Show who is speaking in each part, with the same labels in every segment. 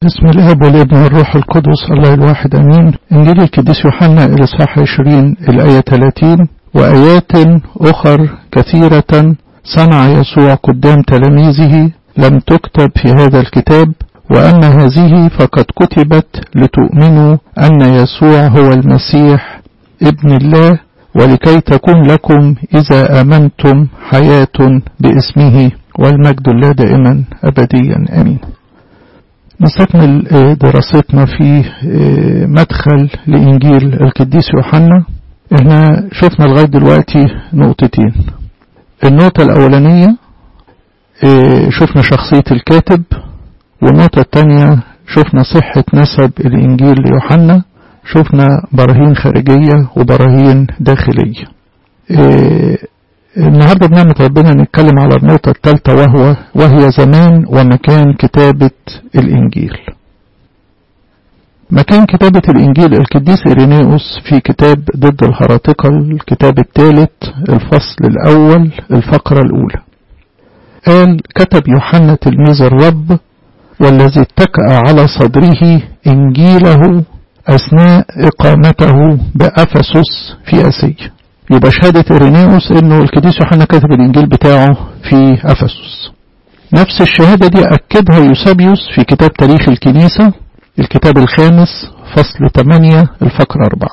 Speaker 1: بسم الاب والابن والروح القدس الله الواحد امين انجيل القديس يوحنا الاصحاح 20 الايه 30 وايات اخر كثيره صنع يسوع قدام تلاميذه لم تكتب في هذا الكتاب واما هذه فقد كتبت لتؤمنوا ان يسوع هو المسيح ابن الله ولكي تكون لكم اذا امنتم حياه باسمه والمجد الله دائما ابديا امين نستكمل دراستنا في مدخل لإنجيل القديس يوحنا احنا شفنا لغاية دلوقتي نقطتين النقطة الأولانية شفنا شخصية الكاتب والنقطة الثانية شفنا صحة نسب الإنجيل ليوحنا شفنا براهين خارجية وبراهين داخلية النهاردة بنعمة ربنا نتكلم على النقطة الثالثة وهو وهي زمان ومكان كتابة الإنجيل مكان كتابة الإنجيل القديس إيرينيوس في كتاب ضد الهراطقة الكتاب الثالث الفصل الأول الفقرة الأولى قال كتب يوحنا تلميذ الرب والذي اتكأ على صدره إنجيله أثناء إقامته بأفسس في آسيا يبقى شهادة إيرينيوس إنه القديس يوحنا كتب الإنجيل بتاعه في أفسس نفس الشهادة دي أكدها يوسابيوس في كتاب تاريخ الكنيسة الكتاب الخامس فصل 8 الفقرة 4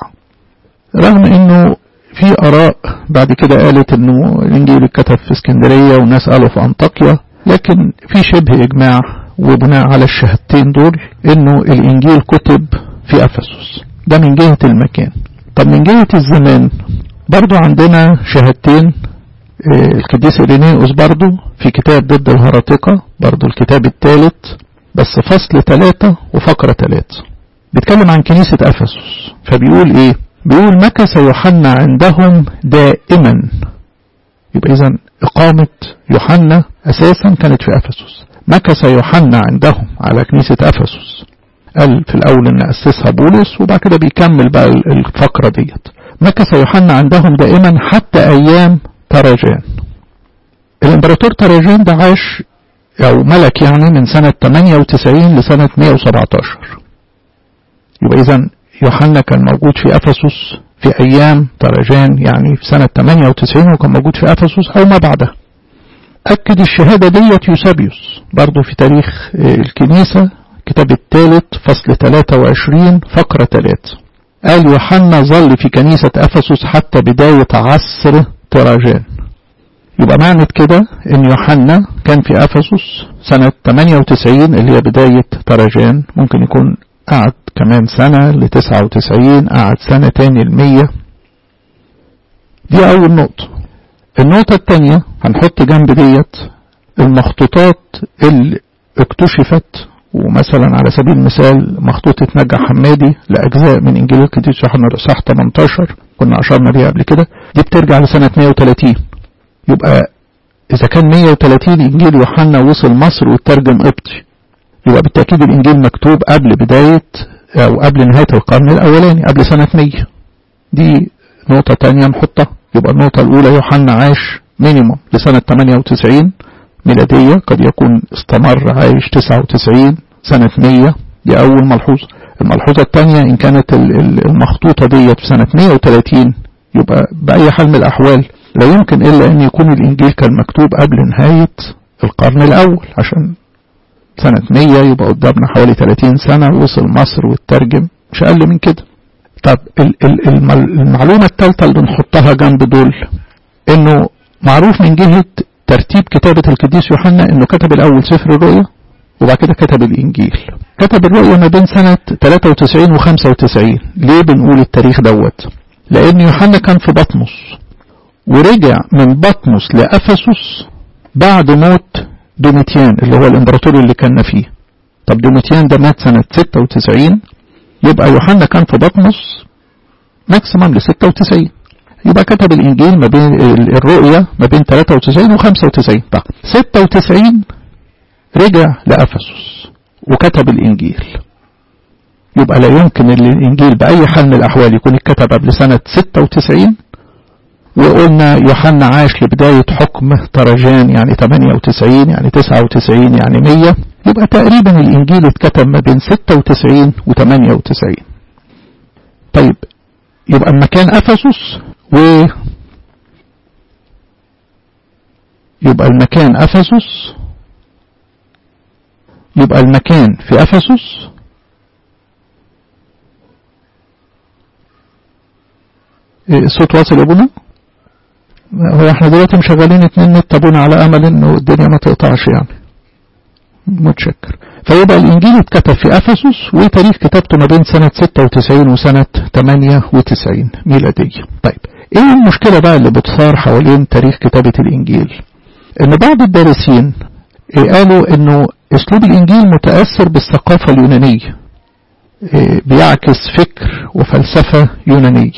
Speaker 1: رغم إنه في آراء بعد كده قالت إنه الإنجيل اتكتب في اسكندرية وناس قالوا في أنطاكيا لكن في شبه إجماع وبناء على الشهادتين دول إنه الإنجيل كتب في أفسس ده من جهة المكان طب من جهة الزمان برضو عندنا شهادتين القديس إيرينيوس برضو في كتاب ضد الهراطقة برضو الكتاب الثالث بس فصل ثلاثة وفقرة ثلاثة بيتكلم عن كنيسة أفسس فبيقول إيه بيقول مكث يوحنا عندهم دائما يبقى إذا إقامة يوحنا أساسا كانت في أفسس مكث يوحنا عندهم على كنيسة أفسس قال في الأول إن أسسها بولس وبعد كده بيكمل بقى الفقرة ديت مكث يوحنا عندهم دائما حتى أيام تراجان الإمبراطور تراجان ده عاش أو ملك يعني من سنة 98 لسنة 117 يبقى إذا يوحنا كان موجود في أفسس في أيام تراجان يعني في سنة 98 وكان موجود في أفسس أو ما بعدها أكد الشهادة ديت يوسابيوس برضه في تاريخ الكنيسة كتاب الثالث فصل 23 فقرة 3 قال يوحنا ظل في كنيسة أفسس حتى بداية عصر تراجان يبقى معنى كده ان يوحنا كان في أفسس سنة 98 اللي هي بداية تراجان ممكن يكون قعد كمان سنة ل 99 قعد سنة تاني المية دي أول نقطة النقطة التانية هنحط جنب ديت المخطوطات اللي اكتشفت ومثلا على سبيل المثال مخطوطة نجا حمادي لأجزاء من إنجيل القديس يوحنا الإصحاح 18 كنا أشرنا بيها قبل كده دي بترجع لسنة 130 يبقى إذا كان 130 إنجيل يوحنا وصل مصر وترجم قبطي يبقى بالتأكيد الإنجيل مكتوب قبل بداية أو قبل نهاية القرن الأولاني قبل سنة 100 دي نقطة تانية نحطها يبقى النقطة الأولى يوحنا عاش مينيموم لسنة 98 ميلادية قد يكون استمر عايش 99 سنة 100 دي أول ملحوظة الملحوظة الثانية إن كانت المخطوطة ديت في سنة 130 يبقى بأي حال من الأحوال لا يمكن إلا أن يكون الإنجيل كان مكتوب قبل نهاية القرن الأول عشان سنة 100 يبقى قدامنا حوالي 30 سنة وصل مصر واترجم مش أقل من كده طب المعلومة الثالثة اللي نحطها جنب دول إنه معروف من جهة ترتيب كتابة القديس يوحنا انه كتب الاول سفر الرؤيا وبعد كده كتب الانجيل كتب الرؤيا ما بين سنة 93 و 95 ليه بنقول التاريخ دوت لان يوحنا كان في بطمس ورجع من بطمس لأفسس بعد موت دوميتيان اللي هو الامبراطور اللي كان فيه طب دوميتيان ده مات سنة 96 يبقى يوحنا كان في بطمس ماكسيمم ل 96 يبقى كتب الإنجيل ما بين الرؤية ما بين 93 و 95 طب 96 رجع لأفسس وكتب الإنجيل يبقى لا يمكن الإنجيل بأي حال من الأحوال يكون اتكتب قبل سنة 96 وقلنا يوحنا عاش لبداية حكم ترجان يعني 98 يعني 99 يعني 100 يبقى تقريبا الإنجيل اتكتب ما بين 96 و 98 طيب يبقى المكان أفسس و يبقى المكان أفسس يبقى المكان في أفسس الصوت واصل يا ابونا هو احنا دلوقتي مشغلين اتنين نت ابونا على امل انه الدنيا ما تقطعش يعني متشكر فيبقى الانجيل اتكتب في افسس وتاريخ كتابته ما بين سنة 96 وسنة 98 ميلادية طيب ايه المشكلة بقى اللي بتصار حوالين تاريخ كتابة الانجيل ان بعض الدارسين قالوا انه اسلوب الانجيل متأثر بالثقافة اليونانية بيعكس فكر وفلسفة يونانية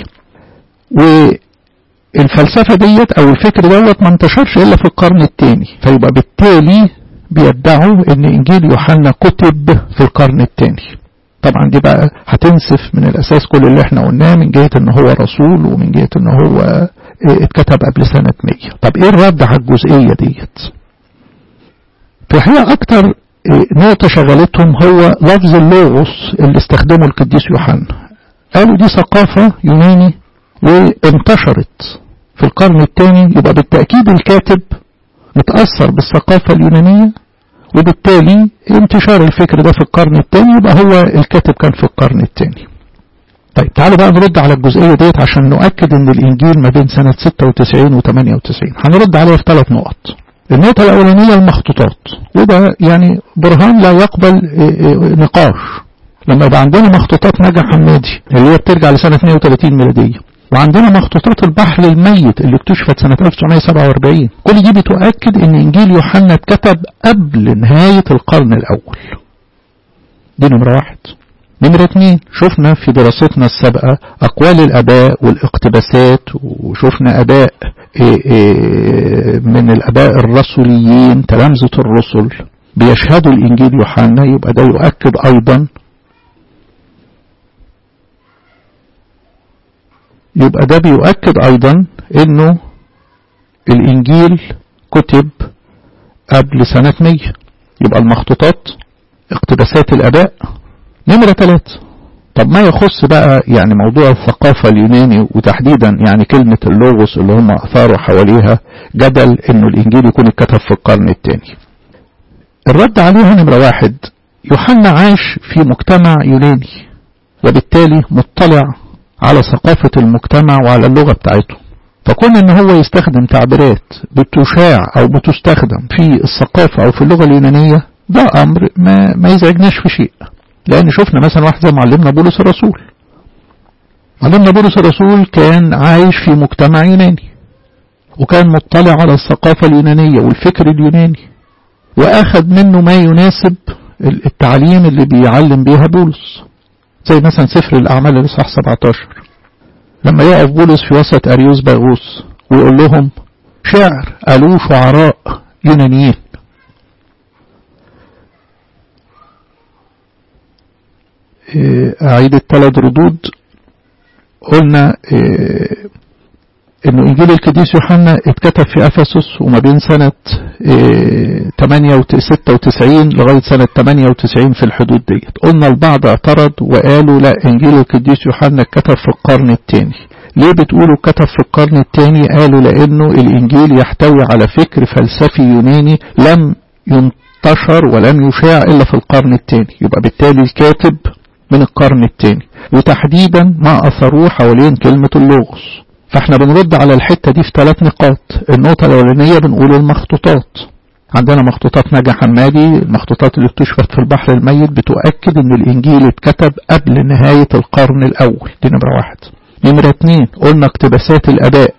Speaker 1: والفلسفة ديت او الفكر دوت ما انتشرش الا في القرن الثاني فيبقى بالتالي بيدعوا ان انجيل يوحنا كتب في القرن الثاني طبعا دي بقى هتنسف من الاساس كل اللي احنا قلناه من جهة ان هو رسول ومن جهة ان هو اتكتب قبل سنة 100 طب ايه الرد على الجزئية ديت في الحقيقة اكتر نقطة شغلتهم هو لفظ اللوغوس اللي استخدمه القديس يوحنا قالوا دي ثقافة يوناني وانتشرت في القرن الثاني يبقى بالتأكيد الكاتب متأثر بالثقافة اليونانية وبالتالي انتشار الفكر ده في القرن الثاني يبقى هو الكاتب كان في القرن الثاني طيب تعالوا بقى نرد على الجزئية ديت عشان نؤكد ان الانجيل ما بين سنة 96 و 98 هنرد عليها في ثلاث نقط النقطة الأولانية المخطوطات وده يعني برهان لا يقبل نقاش لما يبقى عندنا مخطوطات نجا حمادي اللي هي بترجع لسنة 130 ميلادية وعندنا مخطوطات البحر الميت اللي اكتشفت سنة 1947 كل دي بتؤكد ان انجيل يوحنا اتكتب قبل نهاية القرن الاول دي نمرة واحد نمرة اتنين شفنا في دراستنا السابقة اقوال الاباء والاقتباسات وشفنا اباء إيه إيه من الاباء الرسوليين تلامذة الرسل بيشهدوا الانجيل يوحنا يبقى ده يؤكد ايضا يبقى ده بيؤكد ايضا انه الانجيل كتب قبل سنة 100 يبقى المخطوطات اقتباسات الاباء نمرة ثلاثة طب ما يخص بقى يعني موضوع الثقافة اليوناني وتحديدا يعني كلمة اللوغوس اللي هم اثاروا حواليها جدل انه الانجيل يكون اتكتب في القرن الثاني الرد عليها نمرة واحد يوحنا عاش في مجتمع يوناني وبالتالي مطلع على ثقافة المجتمع وعلى اللغة بتاعته فكون ان هو يستخدم تعبيرات بتشاع او بتستخدم في الثقافة او في اللغة اليونانية ده امر ما, ما يزعجناش في شيء لان شفنا مثلا واحد زي معلمنا بولس الرسول معلمنا بولس الرسول كان عايش في مجتمع يوناني وكان مطلع على الثقافة اليونانية والفكر اليوناني واخذ منه ما يناسب التعليم اللي بيعلم بيها بولس زي مثلا سفر الأعمال الإصحاح 17 لما يقف بولس في وسط أريوس باغوس ويقول لهم شعر قالوه شعراء يونانيين أعيد الثلاث ردود قلنا انه انجيل القديس يوحنا اتكتب في افسس وما بين سنة 96 لغاية سنة 98 في الحدود ديت قلنا البعض اعترض وقالوا لا انجيل القديس يوحنا اتكتب في القرن الثاني ليه بتقولوا كتب في القرن الثاني قالوا لانه الانجيل يحتوي على فكر فلسفي يوناني لم ينتشر ولم يشاع الا في القرن الثاني يبقى بالتالي الكاتب من القرن الثاني وتحديدا ما اثروه حوالين كلمة اللغز فاحنا بنرد على الحتة دي في ثلاث نقاط النقطة الأولانية بنقول المخطوطات عندنا مخطوطات نجا حمادي المخطوطات اللي اكتشفت في البحر الميت بتؤكد ان الانجيل اتكتب قبل نهاية القرن الاول دي نمرة واحد نمرة اتنين قلنا اقتباسات الاباء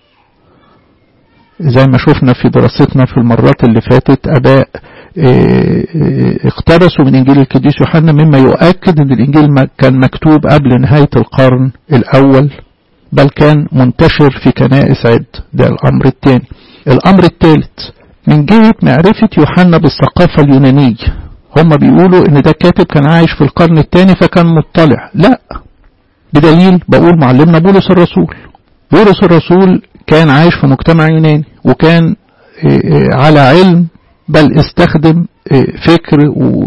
Speaker 1: زي ما شفنا في دراستنا في المرات اللي فاتت اباء اقتبسوا من انجيل القديس يوحنا مما يؤكد ان الانجيل كان مكتوب قبل نهاية القرن الاول بل كان منتشر في كنائس عد ده الأمر الثاني الأمر الثالث من جهة معرفة يوحنا بالثقافة اليونانية هم بيقولوا ان ده كاتب كان عايش في القرن الثاني فكان مطلع لا بدليل بقول معلمنا بولس الرسول بولس الرسول كان عايش في مجتمع يوناني وكان على علم بل استخدم فكر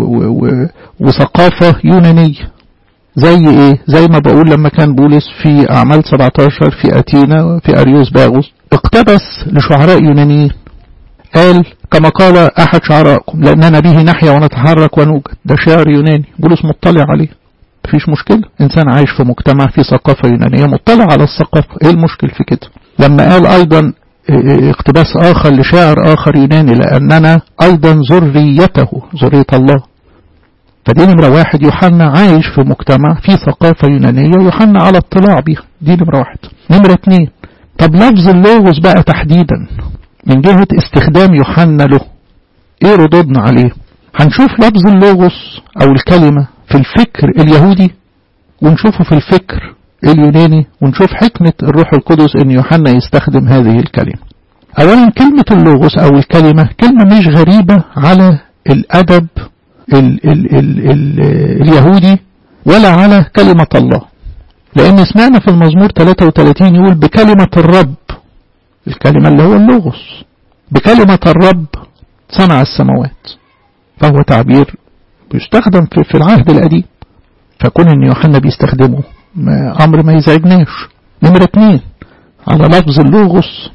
Speaker 1: وثقافة يونانية زي ايه زي ما بقول لما كان بولس في اعمال 17 في اتينا في اريوس باغوس اقتبس لشعراء يونانيين قال كما قال احد شعرائكم لاننا به نحيا ونتحرك ونوجد ده شعر يوناني بولس مطلع عليه مفيش مشكلة انسان عايش في مجتمع فيه ثقافة يونانية مطلع على الثقافة ايه المشكل في كده لما قال ايضا اقتباس اخر لشاعر اخر يوناني لاننا ايضا ذريته ذرية الله فدي نمرة واحد يوحنا عايش في مجتمع فيه ثقافة يونانية يوحنا على اطلاع بيها دي نمرة واحد نمرة اتنين طب لفظ اللوغوس بقى تحديدا من جهة استخدام يوحنا له ايه ردودنا عليه هنشوف لفظ اللوغوس او الكلمة في الفكر اليهودي ونشوفه في الفكر اليوناني ونشوف حكمة الروح القدس ان يوحنا يستخدم هذه الكلمة اولا كلمة اللوغوس او الكلمة كلمة مش غريبة على الادب ال ال ال ال اليهودي ولا على كلمة الله لان سمعنا في المزمور 33 يقول بكلمة الرب الكلمة اللي هو اللوغوس بكلمة الرب صنع السماوات فهو تعبير بيستخدم في, في العهد القديم فكون ان يوحنا بيستخدمه ما امر ما يزعجناش نمرة اتنين على لفظ اللوغوس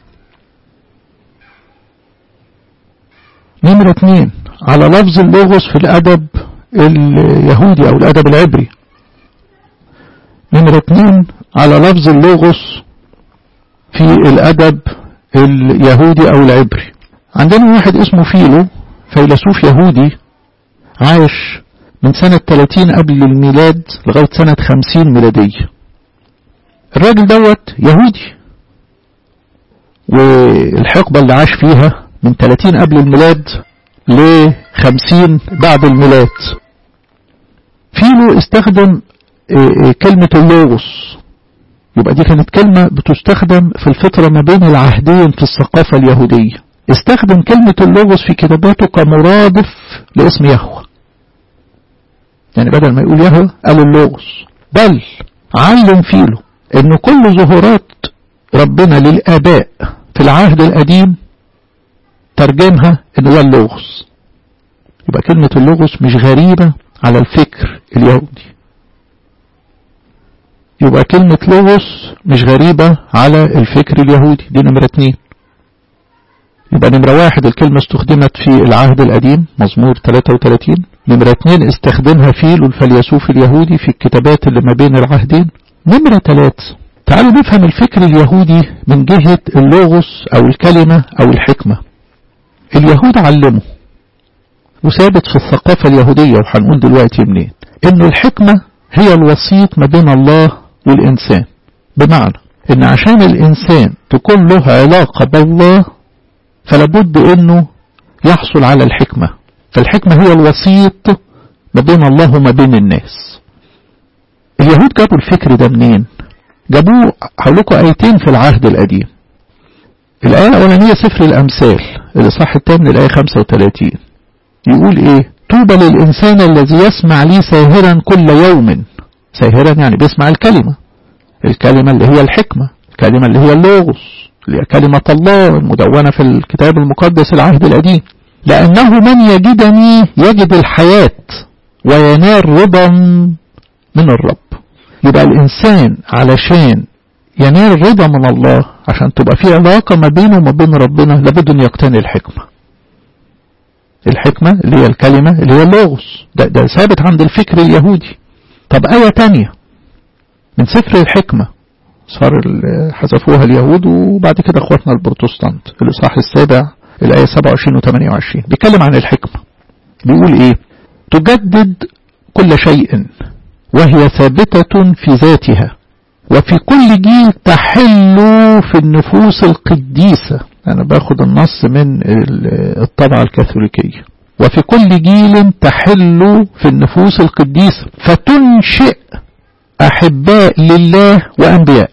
Speaker 1: نمرة اتنين على لفظ اللوغوس في الادب اليهودي او الادب العبري نمرة اتنين على لفظ اللوغوس في الادب اليهودي او العبري عندنا واحد اسمه فيلو فيلسوف يهودي عاش من سنة 30 قبل الميلاد لغاية سنة 50 ميلادية الراجل دوت يهودي والحقبة اللي عاش فيها من 30 قبل الميلاد ل 50 بعد الميلاد فيلو استخدم كلمة اللوغوس يبقى دي كانت كلمة بتستخدم في الفترة ما بين العهدين في الثقافة اليهودية استخدم كلمة اللوغوس في كتاباته كمرادف لاسم يهوه يعني بدل ما يقول يهوه قال اللوغوس بل علم فيله ان كل ظهورات ربنا للآباء في العهد القديم ترجمها ان هو اللوغوس يبقى كلمة اللوغوس مش غريبة على الفكر اليهودي يبقى كلمة لوغوس مش غريبة على الفكر اليهودي دي نمرة اتنين يبقى نمرة واحد الكلمة استخدمت في العهد القديم مزمور 33 نمرة اتنين استخدمها فيلو الفيلسوف اليهودي في الكتابات اللي ما بين العهدين نمرة تلاتة تعالوا نفهم الفكر اليهودي من جهة اللوغوس أو الكلمة أو الحكمة اليهود علموا وثابت في الثقافة اليهودية وهنقول دلوقتي منين إن الحكمة هي الوسيط ما بين الله والإنسان بمعنى إن عشان الإنسان تكون له علاقة بالله فلابد إنه يحصل على الحكمة فالحكمة هي الوسيط ما بين الله وما بين الناس اليهود جابوا الفكر ده منين جابوه هقولكوا آيتين في العهد القديم الآية الأولانية سفر الأمثال الإصحاح الثامن الآية 35 يقول إيه طوبى للإنسان الذي يسمع لي ساهرا كل يوم ساهرا يعني بيسمع الكلمة الكلمة اللي هي الحكمة الكلمة اللي هي اللوغوس اللي هي كلمة الله المدونة في الكتاب المقدس العهد القديم لأنه من يجدني يجد الحياة وينال رضا من الرب يبقى الإنسان علشان ينال رضا من الله عشان تبقى في علاقة ما بينه وما بين ربنا لابد أن يقتني الحكمة الحكمة اللي هي الكلمة اللي هي اللوغوس ده, ده ثابت عند الفكر اليهودي طب آية تانية من سفر الحكمة صار حذفوها اليهود وبعد كده اخواتنا البروتستانت الإصحاح السابع الآية 27 و 28 بيتكلم عن الحكمة بيقول إيه تجدد كل شيء وهي ثابتة في ذاتها وفي كل جيل تحل في النفوس القديسة أنا باخد النص من الطبعة الكاثوليكية وفي كل جيل تحل في النفوس القديسة فتنشئ أحباء لله وأنبياء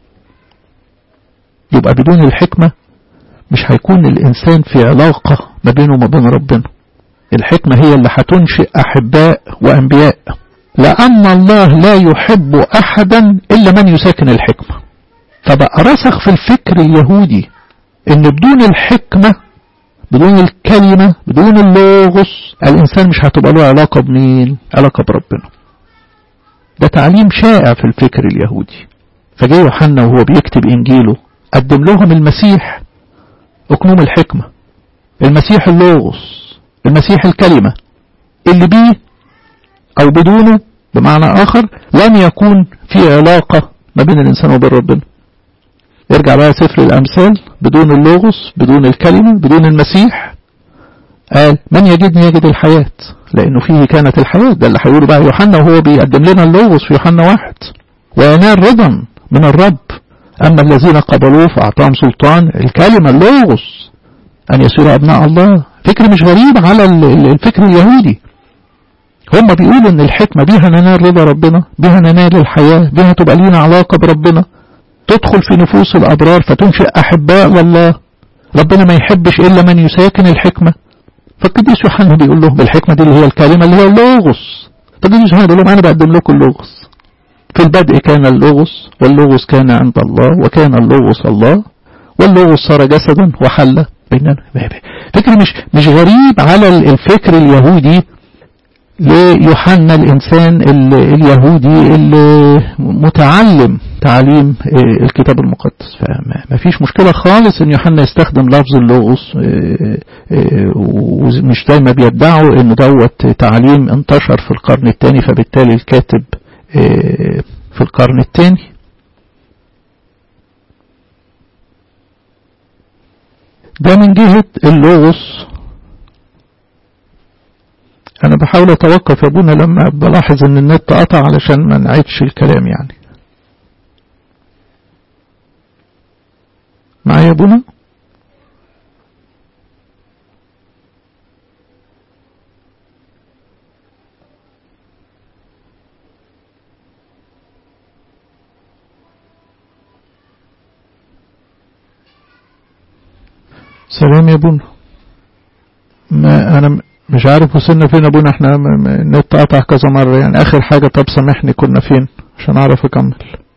Speaker 1: يبقى بدون الحكمة مش هيكون الإنسان في علاقة ما بينه وما بين ربنا الحكمة هي اللي هتنشئ أحباء وأنبياء لأن الله لا يحب أحدا إلا من يساكن الحكمة فبقى رسخ في الفكر اليهودي إن بدون الحكمة بدون الكلمة بدون اللوغوس الإنسان مش هتبقى له علاقة بمين علاقة بربنا ده تعليم شائع في الفكر اليهودي فجاء يوحنا وهو بيكتب إنجيله قدم لهم المسيح أكنوم الحكمة المسيح اللوغوس المسيح الكلمة اللي بيه أو بدونه بمعنى آخر لن يكون في علاقة ما بين الإنسان وبين ربنا يرجع بقى سفر الأمثال بدون اللوغوس بدون الكلمة بدون المسيح قال من يجدني يجد الحياة لأنه فيه كانت الحياة ده اللي هيقوله بقى يوحنا وهو بيقدم لنا اللوغوس في يوحنا واحد وينال رضا من الرب أما الذين قبلوه فأعطاهم سلطان الكلمة اللوغوس أن يصيروا أبناء الله فكر مش غريب على الفكر اليهودي هم بيقولوا ان الحكمة بيها ننال رضا ربنا بيها ننال الحياة بيها تبقى لينا علاقة بربنا تدخل في نفوس الأبرار فتنشئ أحباء والله ربنا ما يحبش إلا من يساكن الحكمة فالقديس يوحنا بيقول لهم الحكمة دي اللي هي الكلمة اللي هي اللوغوس فالقديس يوحنا بيقول لهم أنا بقدم لكم اللوغوس في البدء كان اللوغوس واللوغوس كان عند الله وكان اللوغوس الله واللوغوس صار جسدا وحل بيننا فكر مش مش غريب على الفكر اليهودي ليوحنا الإنسان اليهودي اللي متعلم تعليم الكتاب المقدس فما فيش مشكلة خالص ان يوحنا يستخدم لفظ اللغوس ومش دايما بيدعوا ان دوت تعليم انتشر في القرن الثاني فبالتالي الكاتب في القرن الثاني ده من جهة اللغوس انا بحاول اتوقف يا ابونا لما بلاحظ ان النت قطع علشان ما نعيدش الكلام يعني معايا يا ابونا سلام يا ابونا ما انا مش عارف وصلنا فين ابونا احنا النت قطع كذا مرة يعني اخر حاجة طب سامحني كنا فين عشان اعرف اكمل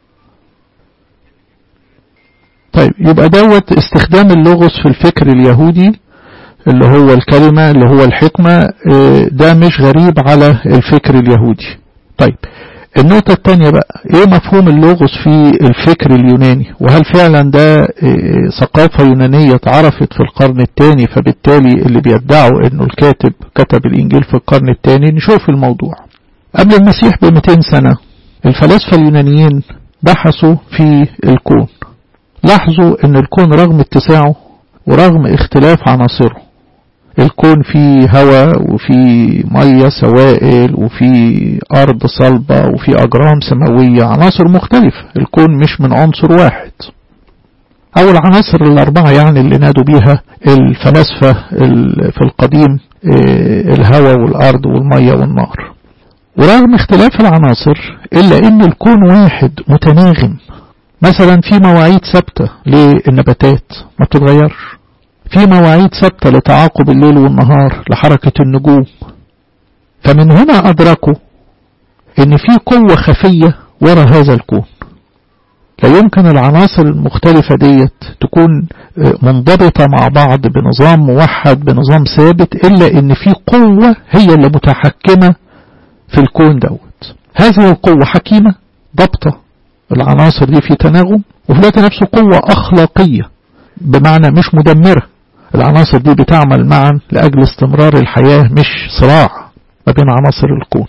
Speaker 1: طيب يبقى دوت استخدام اللغوس في الفكر اليهودي اللي هو الكلمة اللي هو الحكمة ده مش غريب على الفكر اليهودي طيب النقطة الثانية بقى ايه مفهوم اللغوس في الفكر اليوناني وهل فعلا ده ثقافة يونانية اتعرفت في القرن الثاني فبالتالي اللي بيدعوا انه الكاتب كتب الانجيل في القرن الثاني نشوف الموضوع قبل المسيح ب 200 سنة الفلاسفة اليونانيين بحثوا في الكون لاحظوا ان الكون رغم اتساعه ورغم اختلاف عناصره الكون فيه هواء وفي مية سوائل وفي أرض صلبة وفي أجرام سماوية عناصر مختلفة الكون مش من عنصر واحد أو العناصر الأربعة يعني اللي نادوا بيها الفلاسفة في القديم الهواء والأرض والمية والنار ورغم اختلاف العناصر إلا أن الكون واحد متناغم مثلا في مواعيد ثابتة للنباتات ما بتتغيرش في مواعيد ثابتة لتعاقب الليل والنهار لحركة النجوم فمن هنا أدركوا إن في قوة خفية وراء هذا الكون لا يمكن العناصر المختلفة ديت تكون منضبطة مع بعض بنظام موحد بنظام ثابت إلا إن في قوة هي اللي متحكمة في الكون دوت هذه القوة حكيمة ضبطة العناصر دي في تناغم وفي الوقت نفسه قوة أخلاقية بمعنى مش مدمرة العناصر دي بتعمل معا لأجل استمرار الحياة مش صراع ما بين عناصر الكون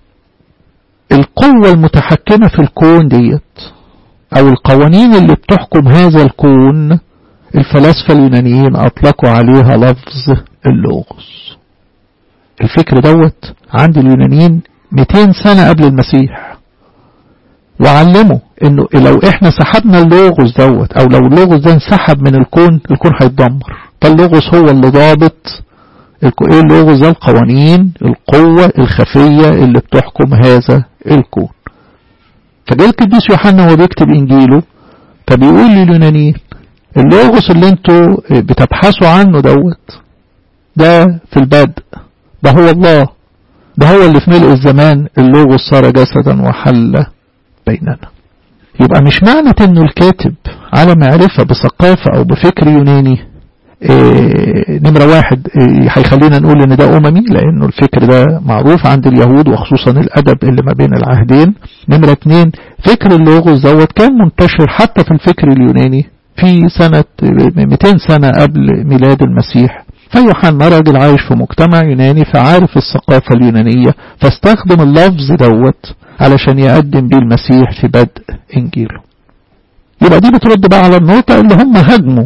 Speaker 1: القوة المتحكمة في الكون ديت أو القوانين اللي بتحكم هذا الكون الفلاسفة اليونانيين أطلقوا عليها لفظ اللوغوس الفكر دوت عند اليونانيين 200 سنة قبل المسيح وعلموا انه لو احنا سحبنا اللوغوس دوت او لو اللوغوس ده انسحب من الكون الكون هيتدمر فاللوغوس هو اللي ضابط ايه اللوغوس ده القوانين القوة الخفية اللي بتحكم هذا الكون فجاء القديس يوحنا وهو بيكتب انجيله فبيقول لليونانيين اللوغوس اللي انتوا بتبحثوا عنه دوت ده في البدء ده هو الله ده هو اللي في ملء الزمان اللوغوس صار جسدا وحل بيننا يبقى مش معنى انه الكاتب على معرفة بثقافة او بفكر يوناني إيه نمرة واحد هيخلينا إيه نقول إن ده أممي لأنه الفكر ده معروف عند اليهود وخصوصا الأدب اللي ما بين العهدين نمرة اتنين فكر اللوغوس دوت كان منتشر حتى في الفكر اليوناني في سنة 200 سنة قبل ميلاد المسيح فيوحنا راجل عايش في مجتمع يوناني فعارف الثقافة اليونانية فاستخدم اللفظ دوت علشان يقدم بيه المسيح في بدء إنجيله يبقى دي بترد بقى على النقطة اللي هم هاجموا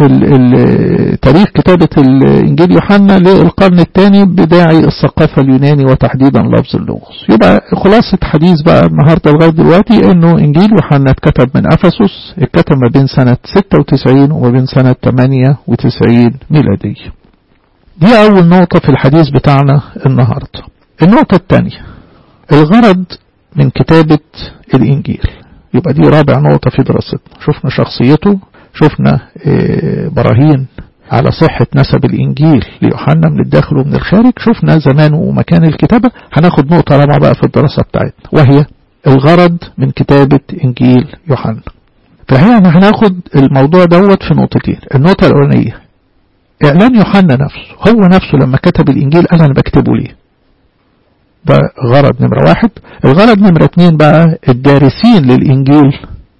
Speaker 1: تاريخ كتابة الإنجيل يوحنا للقرن الثاني بداعي الثقافة اليوناني وتحديدا لفظ اللغز يبقى خلاصة حديث بقى النهاردة لغاية دلوقتي إنه إنجيل يوحنا اتكتب من أفسس اتكتب ما بين سنة 96 وما بين سنة 98 ميلادية دي أول نقطة في الحديث بتاعنا النهاردة النقطة الثانية الغرض من كتابة الإنجيل يبقى دي رابع نقطة في دراستنا شفنا شخصيته شفنا براهين على صحة نسب الإنجيل ليوحنا من الداخل ومن الخارج شفنا زمان ومكان الكتابة هناخد نقطة رابعة بقى في الدراسة بتاعتنا وهي الغرض من كتابة إنجيل يوحنا فهنا هناخد الموضوع دوت في نقطتين النقطة الأولانية إعلان يوحنا نفسه هو نفسه لما كتب الإنجيل قال أنا بكتبه ليه ده غرض نمرة واحد الغرض نمرة اتنين بقى الدارسين للإنجيل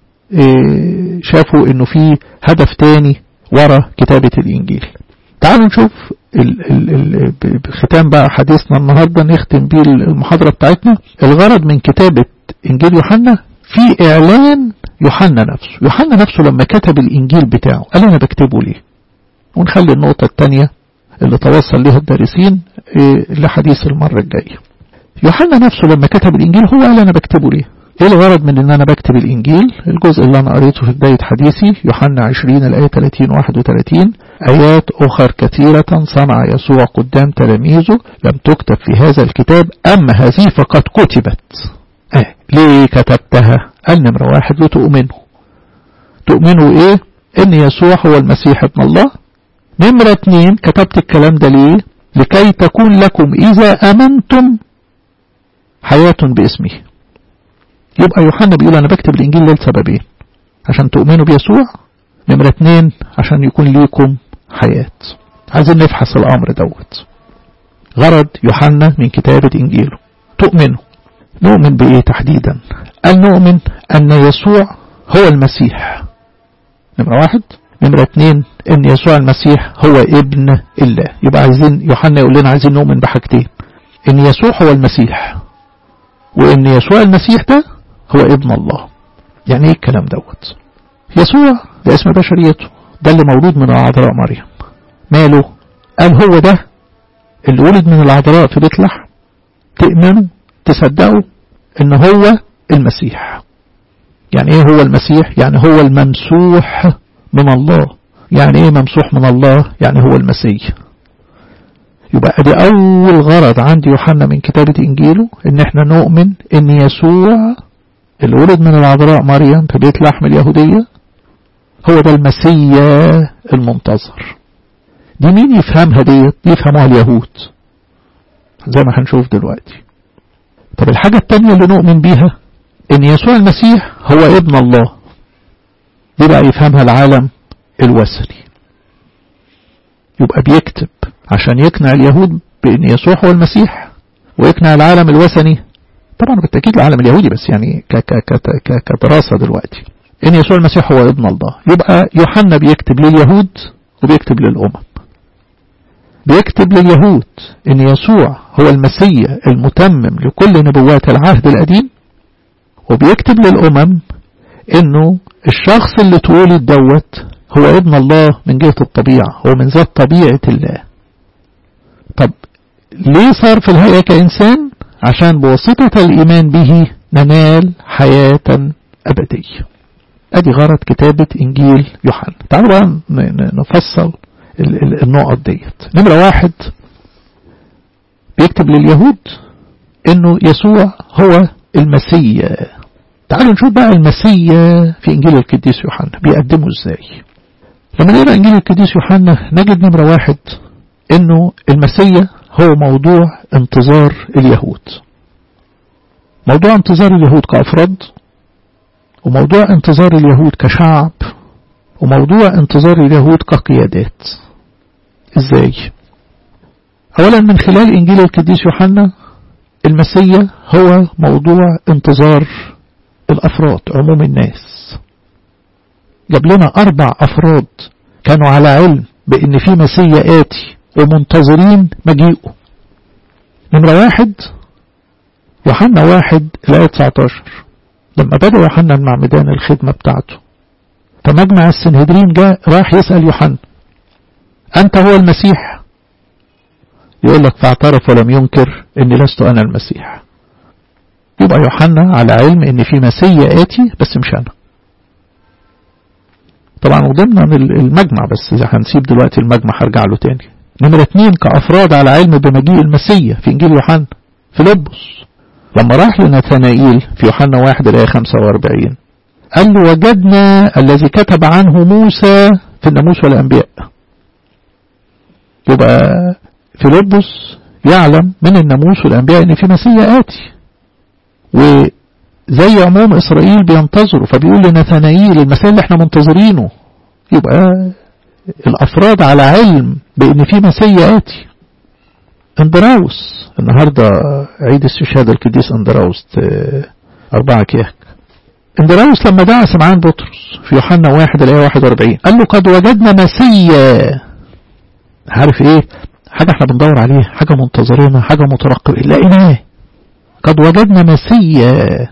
Speaker 1: إيه شافوا انه في هدف تاني ورا كتابة الإنجيل تعالوا نشوف ال ال ال بختام بقى حديثنا النهاردة نختم بيه المحاضرة بتاعتنا الغرض من كتابة إنجيل يوحنا في إعلان يوحنا نفسه يوحنا نفسه لما كتب الإنجيل بتاعه قال أنا بكتبه ليه ونخلي النقطة الثانية اللي توصل لها الدارسين إيه لحديث المرة الجاية يوحنا نفسه لما كتب الإنجيل هو قال أنا بكتبه ليه ايه الغرض من ان انا بكتب الانجيل الجزء اللي انا قريته في بداية حديثي يوحنا 20 الاية 30 31 ايات اخر كثيرة صنع يسوع قدام تلاميذه لم تكتب في هذا الكتاب اما هذه فقد كتبت اه ليه كتبتها قال نمرة واحد لتؤمنوا تؤمنوا ايه ان يسوع هو المسيح ابن الله نمرة اتنين كتبت الكلام ده ليه لكي تكون لكم اذا امنتم حياة باسمه يبقى يوحنا بيقول أنا بكتب الإنجيل لسببين عشان تؤمنوا بيسوع نمرة اتنين عشان يكون ليكم حياة عايزين نفحص الأمر دوت غرض يوحنا من كتابة إنجيله تؤمنوا نؤمن بإيه تحديدا قال نؤمن أن يسوع هو المسيح نمرة واحد نمرة اتنين أن يسوع المسيح هو ابن الله يبقى عايزين يوحنا يقول لنا عايزين نؤمن بحاجتين أن يسوع هو المسيح وأن يسوع المسيح ده هو ابن الله يعني ايه الكلام دوت يسوع ده اسم بشريته ده اللي مولود من العذراء مريم ماله قال هو ده اللي ولد من العذراء في بيت لحم تؤمنوا تصدقوا ان هو المسيح يعني ايه هو المسيح يعني هو الممسوح من الله يعني ايه ممسوح من الله يعني هو المسيح يبقى ادي اول غرض عند يوحنا من كتابة انجيله ان احنا نؤمن ان يسوع اللي ولد من العذراء مريم في بيت لحم اليهودية هو ده المسيا المنتظر دي مين يفهمها ديت دي يفهموها اليهود زي ما هنشوف دلوقتي طب الحاجة التانية اللي نؤمن بيها ان يسوع المسيح هو ابن الله دي بقى يفهمها العالم الوثني يبقى بيكتب عشان يقنع اليهود بان يسوع هو المسيح ويقنع العالم الوثني طبعا بالتأكيد العالم اليهودي بس يعني ك ك ك كدراسة دلوقتي إن يسوع المسيح هو ابن الله يبقى يوحنا بيكتب لليهود وبيكتب للأمم بيكتب لليهود إن يسوع هو المسيح المتمم لكل نبوات العهد القديم وبيكتب للأمم إنه الشخص اللي اتولد دوت هو ابن الله من جهة الطبيعة هو من ذات طبيعة الله طب ليه صار في الهيئة كإنسان عشان بواسطة الإيمان به ننال حياة أبدية أدي غرض كتابة إنجيل يوحنا تعالوا بقى نفصل النقط ديت نمرة واحد بيكتب لليهود إنه يسوع هو المسيا تعالوا نشوف بقى المسيا في إنجيل القديس يوحنا بيقدمه إزاي لما نقرأ إنجيل القديس يوحنا نجد نمرة واحد إنه المسيا هو موضوع انتظار اليهود موضوع انتظار اليهود كأفراد وموضوع انتظار اليهود كشعب وموضوع انتظار اليهود كقيادات ازاي اولا من خلال انجيل القديس يوحنا المسيا هو موضوع انتظار الافراد عموم الناس جاب لنا اربع افراد كانوا على علم بان في مسيا اتي ومنتظرين مجيئه نمرة واحد يوحنا واحد الآية 19 لما بدأ يوحنا المعمدان الخدمة بتاعته فمجمع السنهدرين جاء راح يسأل يوحنا أنت هو المسيح يقول لك فاعترف ولم ينكر أني لست أنا المسيح يبقى يوحنا على علم أن في مسيا آتي بس مش أنا طبعا وضمنا المجمع بس هنسيب دلوقتي المجمع هرجع له تاني نمرة اتنين كأفراد على علم بمجيء المسيا في إنجيل يوحنا في لبس لما راح لنثنائيل في يوحنا واحد الآية 45 قال له وجدنا الذي كتب عنه موسى في الناموس والأنبياء يبقى فيلبس يعلم من الناموس والأنبياء أن في مسيا آتي وزي عموم إسرائيل بينتظروا فبيقول لنثنائيل المسيا اللي احنا منتظرينه يبقى الأفراد على علم بأن في مسيا آتي اندراوس النهاردة عيد استشهاد القديس اندراوس أربعة كياك اندراوس لما دعا سمعان بطرس في يوحنا واحد الآية 41 قال له قد وجدنا مسيا عارف ايه حاجة احنا بندور عليها حاجة منتظرينها حاجة مترقبة لقيناه قد وجدنا مسيا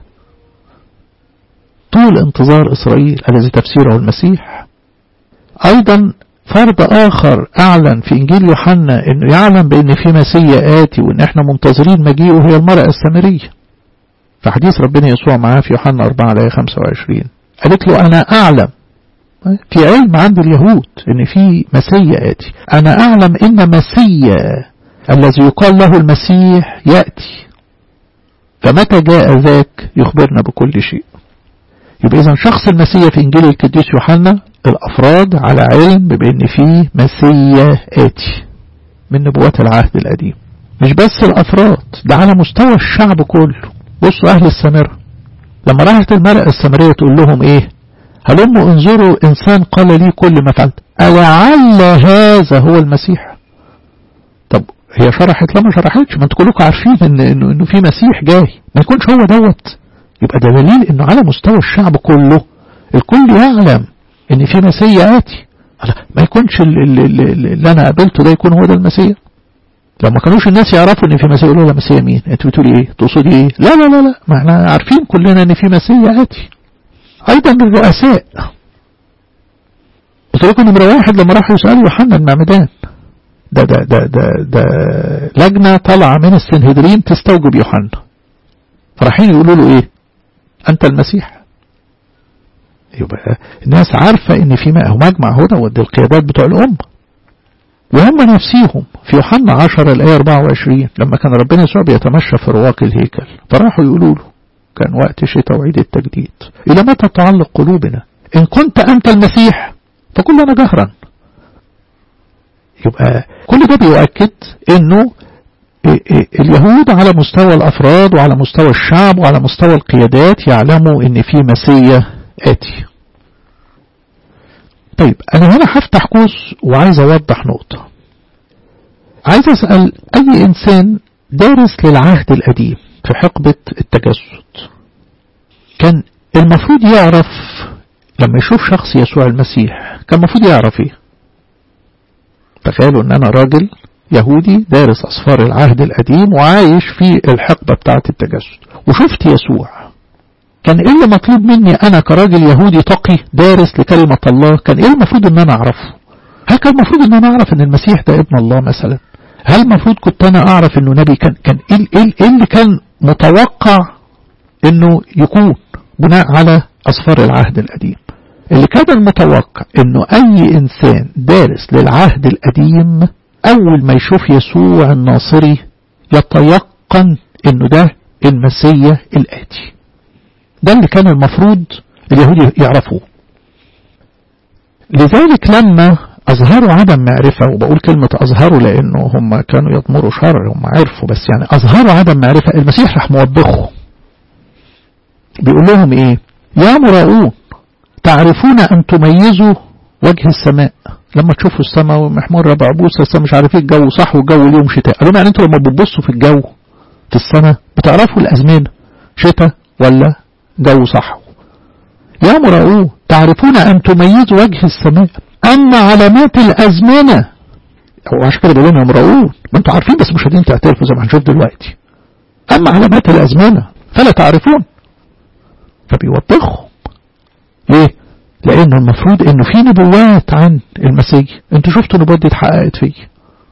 Speaker 1: طول انتظار إسرائيل الذي تفسيره المسيح أيضا فرد آخر أعلن في إنجيل يوحنا أنه يعلم بأن في مسيا آتي وأن احنا منتظرين مجيئه هي المرأة السامرية في حديث ربنا يسوع معاه في يوحنا 4 آية 25 قالت له أنا أعلم في علم عند اليهود أن في مسيا آتي أنا أعلم أن مسيا الذي يقال له المسيح يأتي فمتى جاء ذاك يخبرنا بكل شيء يبقى إذا شخص المسيا في إنجيل القديس يوحنا الأفراد على علم بأن فيه مسيا آتي من نبوات العهد القديم مش بس الأفراد ده على مستوى الشعب كله بصوا أهل السامرة لما راحت المرأة السامرية تقول لهم إيه هلم انظروا إنسان قال لي كل ما فعلت ألعل هذا هو المسيح طب هي شرحت لا ما شرحتش ما انتوا كلكم عارفين إن إنه, إنه في مسيح جاي ما يكونش هو دوت يبقى ده دليل إنه على مستوى الشعب كله الكل يعلم ان في مسيا آتي ما يكونش اللي, اللي, اللي انا قابلته ده يكون هو ده المسيا لو ما كانوش الناس يعرفوا ان في مسيا يقولوا لا مسيا مين انت بتقولي ايه تقصدي ايه لا لا لا لا ما احنا عارفين كلنا ان في مسيا آتي ايضا الرؤساء قلت لكم نمرة واحد لما راحوا يسألوا يوحنا المعمدان ده ده ده ده ده لجنة طالعة من السنهدرين تستوجب يوحنا فرايحين يقولوا له ايه انت المسيح يبقى الناس عارفة ان في مجمع هدى ودي القيادات بتوع الأمة وهم نفسيهم في يوحنا 10 الآية 24 لما كان ربنا يسوع بيتمشى في رواق الهيكل فراحوا يقولوا له كان وقت شتاء وعيد التجديد إلى متى تعلق قلوبنا إن كنت أنت المسيح فقل لنا جهرا يبقى كل ده بيؤكد إنه اليهود على مستوى الأفراد وعلى مستوى الشعب وعلى مستوى القيادات يعلموا إن في مسيا آتي طيب أنا هنا هفتح قوس وعايز أوضح نقطة عايز أسأل أي إنسان دارس للعهد القديم في حقبة التجسد كان المفروض يعرف لما يشوف شخص يسوع المسيح كان المفروض يعرف ايه تخيلوا ان انا راجل يهودي دارس أسفار العهد القديم وعايش في الحقبة بتاعة التجسد وشفت يسوع كان ايه اللي مطلوب مني انا كراجل يهودي تقي دارس لكلمة الله كان ايه المفروض ان انا اعرفه هل كان المفروض ان انا اعرف ان المسيح ده ابن الله مثلا هل المفروض كنت انا اعرف انه نبي كان كان ايه ايه ايه اللي كان متوقع انه يكون بناء على اسفار العهد القديم اللي كان المتوقع انه اي انسان دارس للعهد القديم اول ما يشوف يسوع الناصري يتيقن انه ده المسيا الاتي ده اللي كان المفروض اليهود يعرفوه لذلك لما أظهروا عدم معرفة وبقول كلمة أظهروا لأنه هم كانوا يضمروا شر هم عرفوا بس يعني أظهروا عدم معرفة المسيح راح موبخه بيقول لهم إيه يا مراؤون تعرفون أن تميزوا وجه السماء لما تشوفوا السماء محمرة بعبوسة السماء مش عارف ايه الجو صح والجو اليوم شتاء قالوا يعني انتوا لما بتبصوا في الجو في السماء بتعرفوا الأزمنة شتاء ولا جو صح يا مرأوه تعرفون أن تميزوا وجه السماء أما علامات الأزمنة هو عشان كده بيقولوا يا مرأوه ما انتوا عارفين بس مش قادرين تعترفوا زي ما هنشوف دلوقتي أما علامات الأزمنة فلا تعرفون فبيوضحهم ليه؟ لأنه المفروض إنه في نبوات عن المسيح انتوا شفتوا النبوات دي اتحققت فيه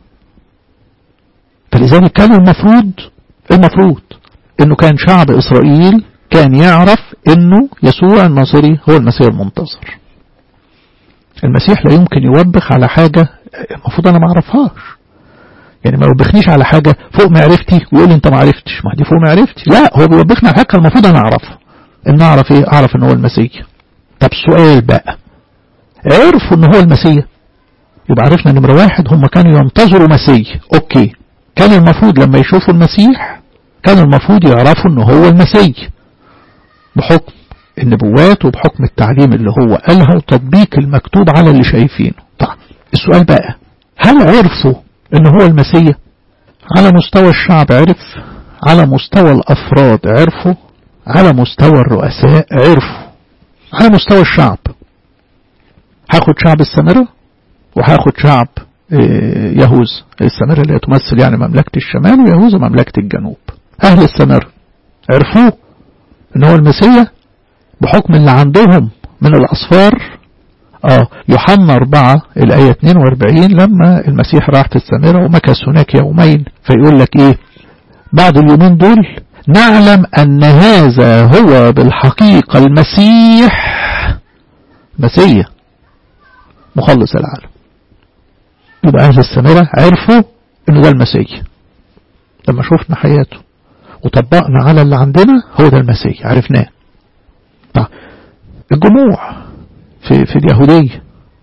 Speaker 1: فلذلك كان المفروض المفروض إنه كان شعب إسرائيل كان يعرف إنه يسوع الناصري هو المسيح المنتظر المسيح لا يمكن يوبخ على حاجة المفروض أنا ما أعرفهاش يعني ما يوبخنيش على حاجة فوق معرفتي ويقول لي أنت ما عرفتش ما دي فوق معرفتي لا هو بيوبخني على حاجة المفروض أنا أعرفها إن أعرف إيه أعرف إن هو المسيح طب السؤال بقى عرفوا إن هو المسيح يبقى عرفنا نمرة واحد هم كانوا ينتظروا مسيح أوكي كان المفروض لما يشوفوا المسيح كان المفروض يعرفوا إن هو المسيح بحكم النبوات وبحكم التعليم اللي هو قالها وتطبيق المكتوب على اللي شايفينه طيب السؤال بقى هل عرفوا ان هو المسيح على مستوى الشعب عرف على مستوى الافراد عرفوا على مستوى الرؤساء عرفوا على مستوى الشعب هاخد شعب السامرة وهاخد شعب يهوذا السامرة اللي تمثل يعني مملكة الشمال ويهوذا مملكة الجنوب أهل السامرة عرفوه ان هو المسيح بحكم اللي عندهم من الأصفار آه يوحنا 4 الآية 42 لما المسيح راح السامرة ومكث هناك يومين فيقول لك إيه بعد اليومين دول نعلم أن هذا هو بالحقيقة المسيح مسيح مخلص العالم يبقى أهل السامرة عرفوا إنه ده المسيح لما شفنا حياته وطبقنا على اللي عندنا هو ده المسيح عرفناه طيب الجموع في في اليهودية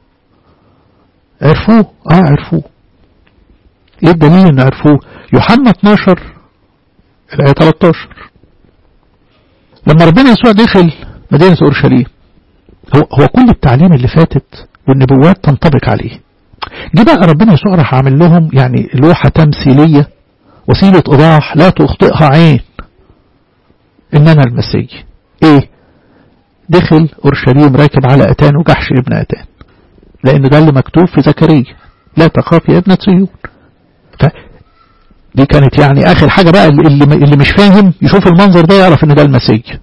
Speaker 1: عرفوه اه عرفوه ايه الدليل ان عرفوه يوحنا 12 الآية 13 لما ربنا يسوع دخل مدينة أورشليم هو, هو كل التعليم اللي فاتت والنبوات تنطبق عليه جه بقى ربنا يسوع راح عامل لهم يعني لوحة تمثيلية وسيلة إيضاح لا تخطئها عين إن أنا المسيح إيه دخل أورشليم راكب على أتان وجحش ابن أتان لأن ده اللي مكتوب في زكريا لا تخاف يا ابنة صيون دي كانت يعني آخر حاجة بقى اللي, اللي مش فاهم يشوف المنظر ده يعرف إن ده المسيح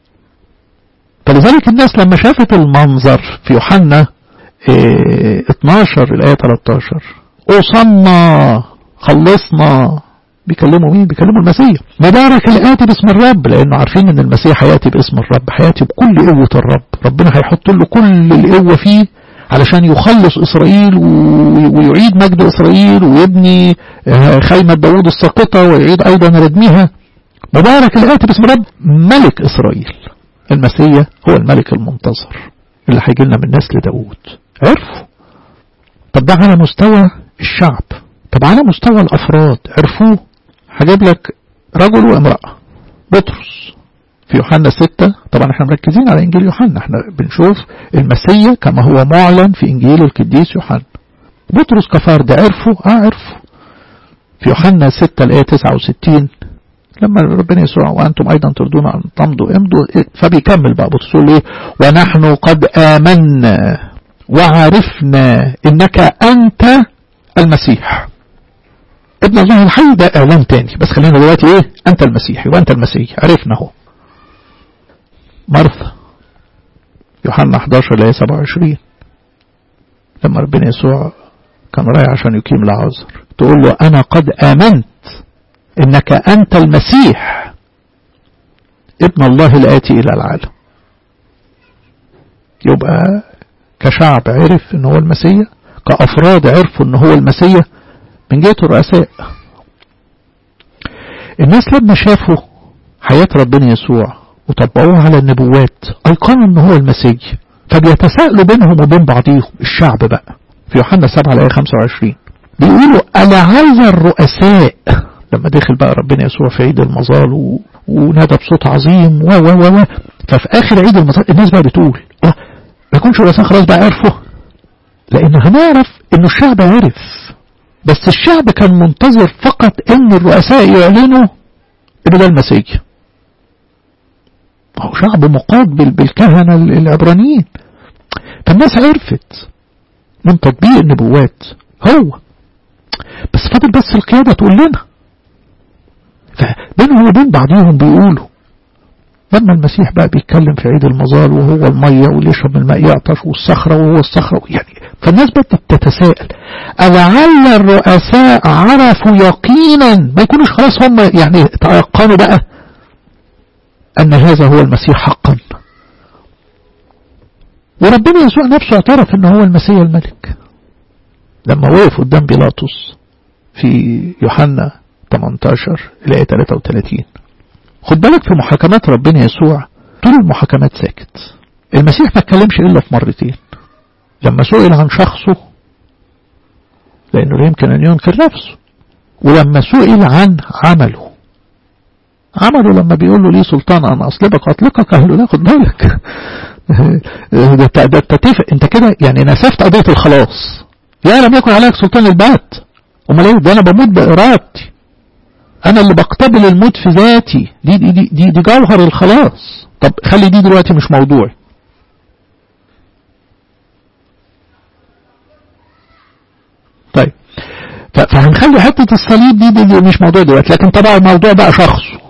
Speaker 1: فلذلك الناس لما شافت المنظر في يوحنا اه 12 الآية 13 أوصلنا خلصنا بيكلموا مين بيكلموا المسيح مبارك الآتي باسم الرب لأنه عارفين ان المسيح هياتي باسم الرب هياتي بكل قوة الرب ربنا هيحط له كل القوة فيه علشان يخلص إسرائيل ويعيد مجد إسرائيل ويبني خيمة داود الساقطة ويعيد أيضا ردمها مبارك الآتي باسم الرب ملك إسرائيل المسيح هو الملك المنتظر اللي هيجي لنا من نسل داود عرفوا طب ده على مستوى الشعب طب على مستوى الأفراد عرفوه هجيب لك رجل وامرأة بطرس في يوحنا ستة طبعا احنا مركزين على انجيل يوحنا احنا بنشوف المسيا كما هو معلن في انجيل القديس يوحنا بطرس كفارد عرفه اه عرفه في يوحنا ستة الآية 69 لما ربنا يسوع وأنتم أيضا تردون أن تمضوا امضوا فبيكمل بقى بطرس يقول ايه ونحن قد آمنا وعرفنا إنك أنت المسيح ابن الله الحي ده اعلان تاني بس خلينا دلوقتي ايه انت المسيح يبقى انت المسيح عرفنا اهو مرثا يوحنا 11 ل 27 لما ربنا يسوع كان رايح عشان يقيم العذر تقول له انا قد امنت انك انت المسيح ابن الله الاتي الى العالم يبقى كشعب عرف ان هو المسيح كافراد عرفوا ان هو المسيح من جهة الرؤساء الناس لما شافوا حياة ربنا يسوع وطبقوها على النبوات أيقنوا أنه هو المسيح فبيتساءلوا بينهم وبين بعضهم الشعب بقى في يوحنا 7 الآية 25 بيقولوا ألعل الرؤساء لما دخل بقى ربنا يسوع في عيد المظال و... ونادى بصوت عظيم و و و ففي آخر عيد المظال الناس بقى بتقول اه ما يكونش الرؤساء خلاص بقى عرفوا لأن هنعرف إنه الشعب عرف بس الشعب كان منتظر فقط إن الرؤساء يعلنوا إن ده المسيح هو شعب مقابل بالكهنة العبرانيين فالناس عرفت من تطبيق النبوات هو بس فاضل بس القيادة تقول لنا فبينهم وبين بعضهم بيقولوا لما المسيح بقى بيتكلم في عيد المظال وهو المية واللي يشرب من الماء يعطش والصخرة وهو الصخرة يعني فالناس بدأت تتساءل ألعل الرؤساء عرفوا يقينا ما يكونوش خلاص هم يعني تيقنوا بقى أن هذا هو المسيح حقا وربنا يسوع نفسه اعترف أنه هو المسيح الملك لما وقف قدام بيلاطس في يوحنا 18 إلى 33 خد بالك في محاكمات ربنا يسوع طول المحاكمات ساكت المسيح ما اتكلمش إلا في مرتين لما سئل عن شخصه لأنه لا يمكن أن ينكر نفسه ولما سئل عن عمله عمله لما بيقول له ليه سلطان أن أصلبك وأطلقك قال له لا خد بالك ده ده تتفق انت كده يعني نسفت قضية الخلاص يا لم يكن عليك سلطان البات امال ايه ده انا بموت بارادتي انا اللي بقتبل الموت في ذاتي دي دي دي, دي, دي جوهر الخلاص طب خلي دي دلوقتي مش موضوعي طيب فهنخلي حتة الصليب دي, دي, دي مش موضوع دلوقتي لكن طبعا الموضوع بقى شخصه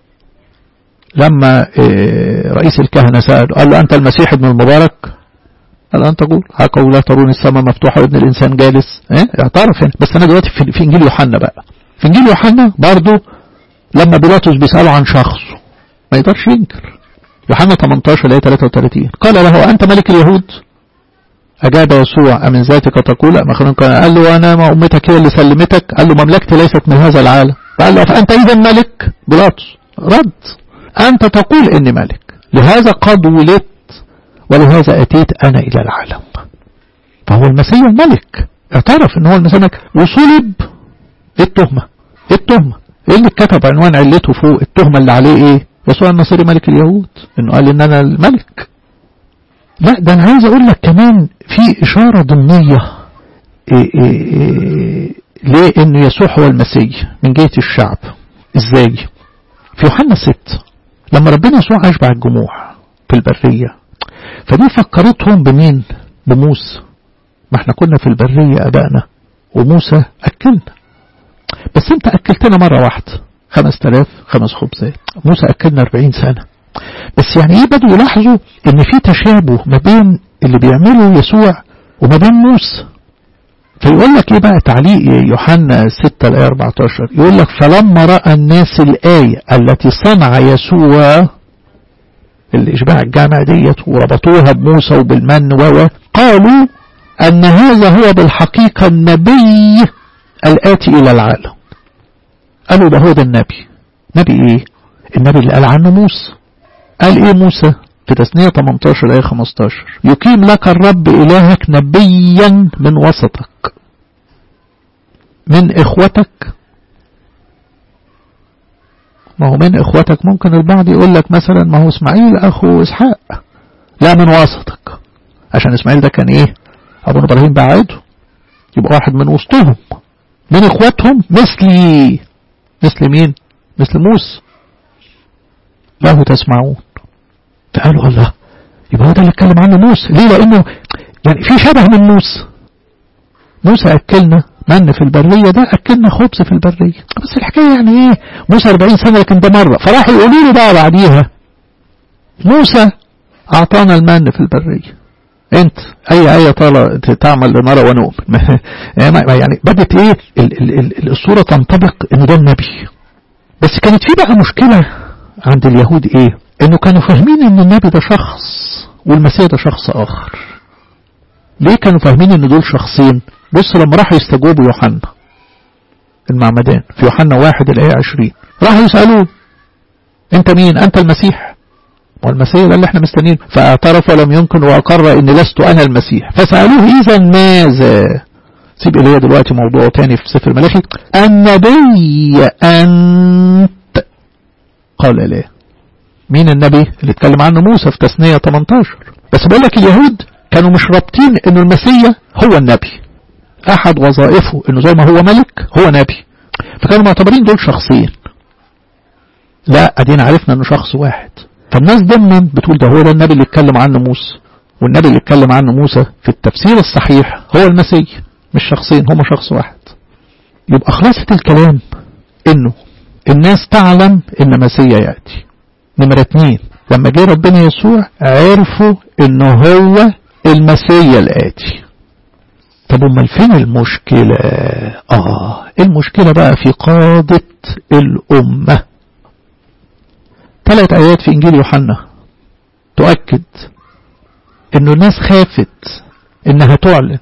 Speaker 1: لما رئيس الكهنة سأل قال له أنت المسيح ابن المبارك قال أنت تقول هكذا لا ترون السماء مفتوحة وابن الإنسان جالس اه؟ اعترف هنا بس أنا دلوقتي في, في إنجيل يوحنا بقى في إنجيل يوحنا برضه لما بيلاطس بيسأله عن شخصه ما يقدرش ينكر يوحنا 18 ل 33 قال له أنت ملك اليهود أجاب يسوع أمن ذاتك تقول أما قال له أنا ما أمتك هي اللي سلمتك قال له مملكتي ليست من هذا العالم قال له فأنت إذا ملك بيلاطس رد أنت تقول إني ملك لهذا قد ولدت ولهذا أتيت أنا إلى العالم فهو المسيح الملك اعترف ان هو المسيح الملك وصلب التهمة التهمة ايه اللي اتكتب عنوان علته فوق التهمة اللي عليه ايه يسوع النصيري ملك اليهود انه قال ان انا الملك لا ده انا عايز اقول لك كمان في اشارة ضمنية إيه إيه إيه ليه ان يسوع هو المسيح من جهة الشعب ازاي في يوحنا 6 لما ربنا يسوع أشبع الجموع في البرية فدي فكرتهم بمين بموسى ما احنا كنا في البرية أبائنا وموسى أكلنا بس انت أكلتنا مرة واحدة خمس تلاف خمس خبزات موسى أكلنا أربعين سنة بس يعني ايه بدوا يلاحظوا ان في تشابه ما بين اللي بيعمله يسوع وما بين موسى فيقول لك ايه بقى تعليق يوحنا 6 الآية 14 يقول لك فلما رأى الناس الآية التي صنع يسوع الإشباع الجامع ديت وربطوها بموسى وبالمن و قالوا أن هذا هو بالحقيقة النبي الآتي إلى العالم قالوا ده هو ده النبي نبي إيه النبي اللي قال عنه موسى قال إيه موسى في تثنية 18 آية 15 يقيم لك الرب إلهك نبيا من وسطك من إخوتك ما هو من إخوتك ممكن البعض يقول لك مثلا ما هو إسماعيل أخو إسحاق لا من وسطك عشان إسماعيل ده كان إيه أبو إبراهيم بعده يبقى واحد من وسطهم من إخوتهم مثلي مثل مين مثل موسى له تسمعون فقالوا الله يبقى هو ده اللي اتكلم عنه موسى ليه لانه يعني في شبه من موسى موسى اكلنا من في البرية ده اكلنا خبز في البرية بس الحكاية يعني ايه موسى 40 سنة لكن ده مرة فراحوا يقولوا له بقى بعديها موسى اعطانا المن في البرية انت اي ايه طال تعمل لنرى ونؤمن يعني بدت ايه ال ال ال الصورة تنطبق ان ده النبي بس كانت في بقى مشكلة عند اليهود ايه انه كانوا فاهمين ان النبي ده شخص والمسيح ده شخص اخر ليه كانوا فاهمين ان دول شخصين بص لما راحوا يستجوبوا يوحنا المعمدان في يوحنا واحد الآية عشرين راحوا يسألوه انت مين انت المسيح والمسيح ده اللي احنا مستنيين فاعترف ولم يمكن واقر ان لست انا المسيح فسألوه اذا ماذا سيب الي دلوقتي موضوع تاني في سفر ملاخي النبي انت قال لا مين النبي اللي اتكلم عنه موسى في تثنية 18 بس بقول لك اليهود كانوا مش رابطين انه المسيح هو النبي احد وظائفه انه زي ما هو ملك هو نبي فكانوا معتبرين دول شخصين لا ادينا عرفنا انه شخص واحد فالناس ضمن بتقول ده هو ده النبي اللي اتكلم عنه موسى والنبي اللي اتكلم عنه موسى في التفسير الصحيح هو المسيح مش شخصين هما شخص واحد يبقى خلاصة الكلام انه الناس تعلم ان مسيح يأتي نمرة اتنين لما جه ربنا يسوع عرفوا انه هو المسيح الآتي طب امال فين المشكلة اه المشكلة بقى في قادة الأمة ثلاث آيات في إنجيل يوحنا تؤكد إنه الناس خافت إنها تعلن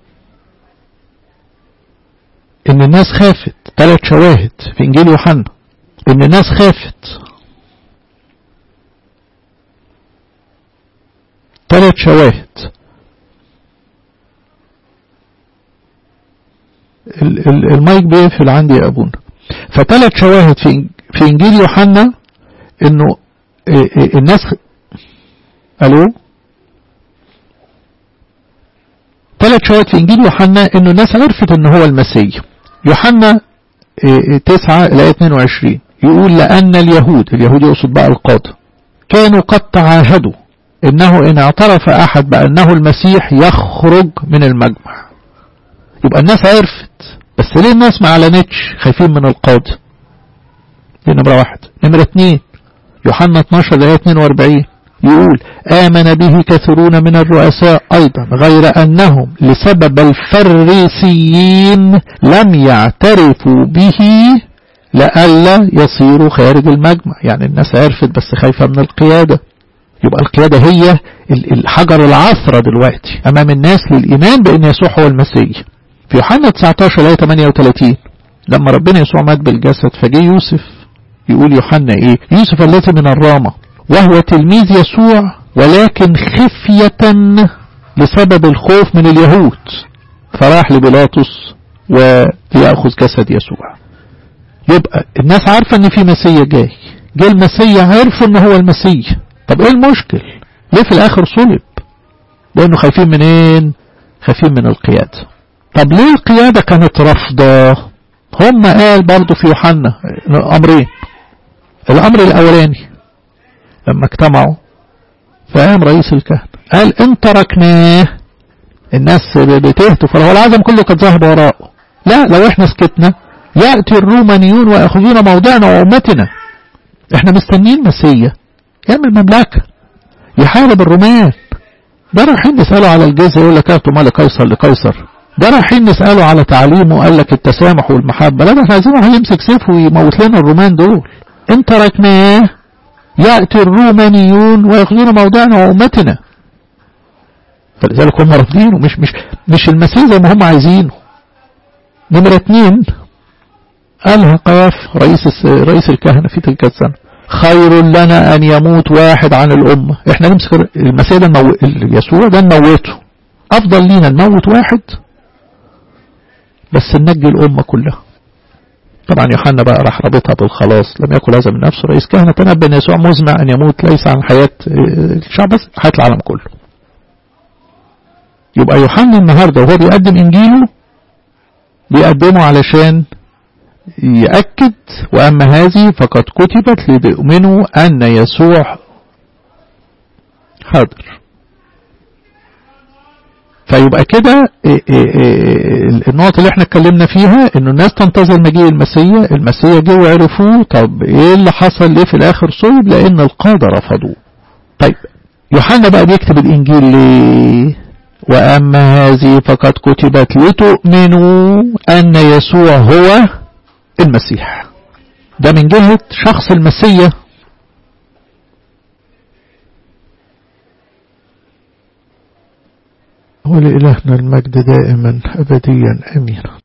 Speaker 1: إن الناس خافت ثلاث شواهد في إنجيل يوحنا إن الناس خافت ثلاث شواهد المايك بيقفل عندي يا أبونا فثلاث شواهد في في إنجيل يوحنا إنه الناس ألو ثلاث شواهد في إنجيل يوحنا إنه الناس عرفت إن هو المسيح يوحنا تسعة الآية 22 يقول لأن اليهود اليهود يقصد بقى القاضي كانوا قد تعاهدوا إنه إن اعترف أحد بأنه المسيح يخرج من المجمع يبقى الناس عرفت بس ليه الناس ما اعلنتش خايفين من القاضي دي نمرة واحد نمرة اتنين يوحنا 12 آية 42 يقول آمن به كثيرون من الرؤساء أيضا غير أنهم لسبب الفريسيين لم يعترفوا به لئلا يصيروا خارج المجمع يعني الناس عرفت بس خايفة من القيادة يبقى القيادة هي الحجر العثرة دلوقتي أمام الناس للإيمان بأن يسوع هو المسيح في يوحنا 19 آية 38 لما ربنا يسوع مات بالجسد فجه يوسف يقول يوحنا ايه يوسف الذي من الرامة وهو تلميذ يسوع ولكن خفية لسبب الخوف من اليهود فراح لبيلاطس وليأخذ جسد يسوع يبقى الناس عارفة ان في مسيح جاي جه المسيح عرفوا ان هو المسيح طب ايه المشكل ليه في الاخر صلب لانه خايفين منين خايفين من القيادة طب ليه القيادة كانت رافضة هم قال برضو في يوحنا امرين الامر الاولاني لما اجتمعوا فقام رئيس الكهنة قال ان تركناه الناس بتهتف فهو العالم كله قد ذهب وراءه لا لو احنا سكتنا يأتي الرومانيون ويأخذون موضعنا وأمتنا احنا مستنيين مسيا يعمل مملكة يحارب الرومان ده رايحين نسأله على الجزء يقول لك اعطوا مال قيصر لقيصر ده رايحين نسأله على تعليمه قال لك التسامح والمحبة لا ده احنا عايزينه هيمسك سيف ويموت لنا الرومان دول ان تركناه يأتي الرومانيون ويأخذون موضعنا وأمتنا فلذلك هم رافضينه مش مش مش المسيح زي ما هم عايزينه نمرة اتنين قالها قياف رئيس رئيس الكهنة في تلك السنة خير لنا أن يموت واحد عن الأمة احنا نمسك المسيح ده نمو... يسوع ده نموته أفضل لينا نموت واحد بس ننجي الأمة كلها طبعا يوحنا بقى راح رابطها بالخلاص لم يكن هذا من نفسه رئيس كهنة تنبأ ان يسوع مزمع أن يموت ليس عن حياة الشعب بس حياة العالم كله يبقى يوحنا النهاردة وهو بيقدم إنجيله بيقدمه علشان يأكد وأما هذه فقد كتبت لتؤمنوا أن يسوع حاضر فيبقى كده النقط اللي احنا اتكلمنا فيها انه الناس تنتظر مجيء المسيح المسيح جه وعرفوه طب ايه اللي حصل ليه في الاخر صلب لان القادة رفضوه طيب يوحنا بقى بيكتب الانجيل ليه واما هذه فقد كتبت لتؤمنوا ان يسوع هو المسيح ده من جهة شخص المسيح ولإلهنا المجد دائما أبديا أمين